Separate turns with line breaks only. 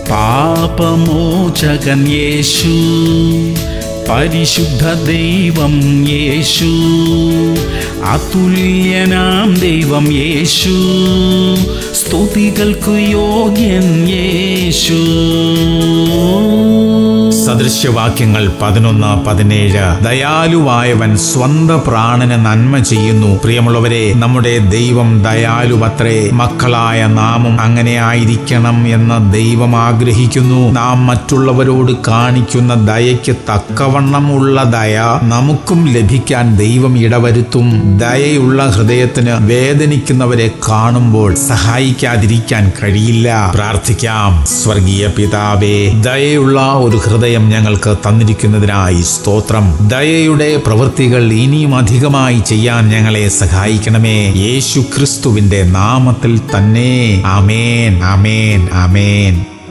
പാപമോചകൻ യേശു പരിശുദ്ധ ദൈവം യേശു അതുല്യനാം ദൈവം യേശു സ്തുതികൾക്കു യോഗ്യൻ യേശു
സദൃശ്യവാക്യങ്ങൾ പതിനൊന്ന് പതിനേഴ് ദയാലുവായവൻ സ്വന്ത പ്രാണന് നന്മ ചെയ്യുന്നു പ്രിയമുള്ളവരെ നമ്മുടെ ദൈവം ദയാലുവത്രേ മക്കളായ നാമും അങ്ങനെ ആയിരിക്കണം എന്ന് ദൈവം ആഗ്രഹിക്കുന്നു നാം മറ്റുള്ളവരോട് കാണിക്കുന്ന ദയയ്ക്ക് തക്കവണ്ണമുള്ള ദയ നമുക്കും ലഭിക്കാൻ ദൈവം ഇടവരുത്തും ദയയുള്ള ഹൃദയത്തിന് വേദനിക്കുന്നവരെ കാണുമ്പോൾ സഹായിക്കാതിരിക്കാൻ കഴിയില്ല പ്രാർത്ഥിക്കാം സ്വർഗീയ പിതാവേ ദയയുള്ള ഒരു ഹൃദയം ഞങ്ങൾക്ക് തന്നിരിക്കുന്നതിനായി സ്തോത്രം ദയയുടെ പ്രവൃത്തികൾ ഇനിയും അധികമായി ചെയ്യാൻ ഞങ്ങളെ സഹായിക്കണമേ യേശു ക്രിസ്തുവിന്റെ നാമത്തിൽ തന്നെ ആമേൻ ആമേൻ ആമേൻ